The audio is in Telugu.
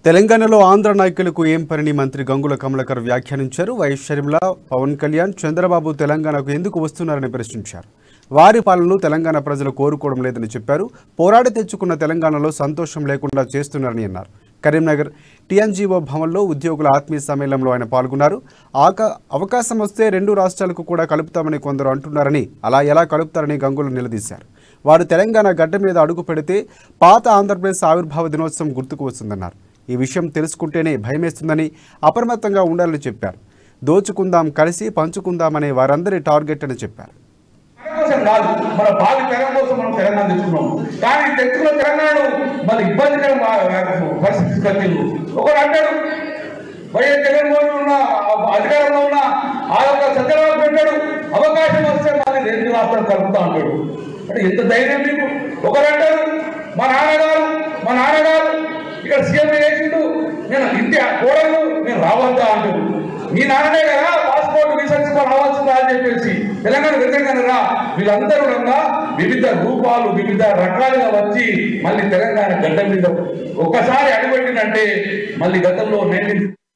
తెలంగాణలో ఆంధ్ర నాయకులకు ఏం పనిని మంత్రి గంగుల కమలకర్ వ్యాఖ్యానించారు వైఎస్ షర్మిల పవన్ కళ్యాణ్ చంద్రబాబు తెలంగాణకు ఎందుకు వస్తున్నారని ప్రశ్నించారు వారి పాలనను తెలంగాణ ప్రజలు కోరుకోవడం లేదని చెప్పారు పోరాడి తెచ్చుకున్న తెలంగాణలో సంతోషం లేకుండా చేస్తున్నారని అన్నారు కరీంనగర్ టీఎన్జీఓ భవన్లో ఉద్యోగుల ఆత్మీయ సమ్మేళనంలో ఆయన పాల్గొన్నారు ఆక అవకాశం వస్తే రెండు రాష్ట్రాలకు కూడా కలుపుతామని కొందరు అంటున్నారని అలా ఎలా కలుపుతారని గంగులు నిలదీశారు వారు తెలంగాణ గడ్డ మీద అడుగు పెడితే పాత ఆంధ్రప్రదేశ్ ఆవిర్భావ దినోత్సవం గుర్తుకు వస్తుందన్నారు ఈ విషయం తెలుసుకుంటేనే భయమేస్తుందని అప్రమత్తంగా ఉండాలని చెప్పారు దోచుకుందాం కలిసి పంచుకుందామనే వారందరి టార్గెట్ అని చెప్పారు కోసం కాదు మన భావి తరం కోసం మనం తెలంగాణ తెచ్చుకున్నాం కానీ తెచ్చుకున్న తెలంగాణను మన ఇబ్బందికరం పరిస్థితి తీసుకొచ్చింది ఒకడు అంటాడు వైఎస్ జగన్మోహన్ ఉన్న అధికారంలో ఉన్న ఆ యొక్క సత్యరావు పెట్టాడు అవకాశం వస్తే మళ్ళీ రెండు రాష్ట్రాలు కలుపుతా అంటాడు అంటే ఎంత ధైర్యం మీకు ఒకరు అంటారు మా నాన్నగారు మా నాన్నగారు ఇక్కడ సీఎం చేసిండు నేను ఇంటి కోడలు నేను రావద్దా అంటాడు మీ నాన్ననే కదా పాస్పోర్ట్ వీసా తీసుకొని రావాల్సిందా అని చెప్పేసి తెలంగాణ వ్యతిరేకంగా రా వీళ్ళందరూ కూడా వివిధ రూపాలు వివిధ రకాలుగా వచ్చి మళ్ళీ తెలంగాణ గడ్డ మీద ఒక్కసారి అడుగుపెట్టినంటే మళ్ళీ గతంలో నేను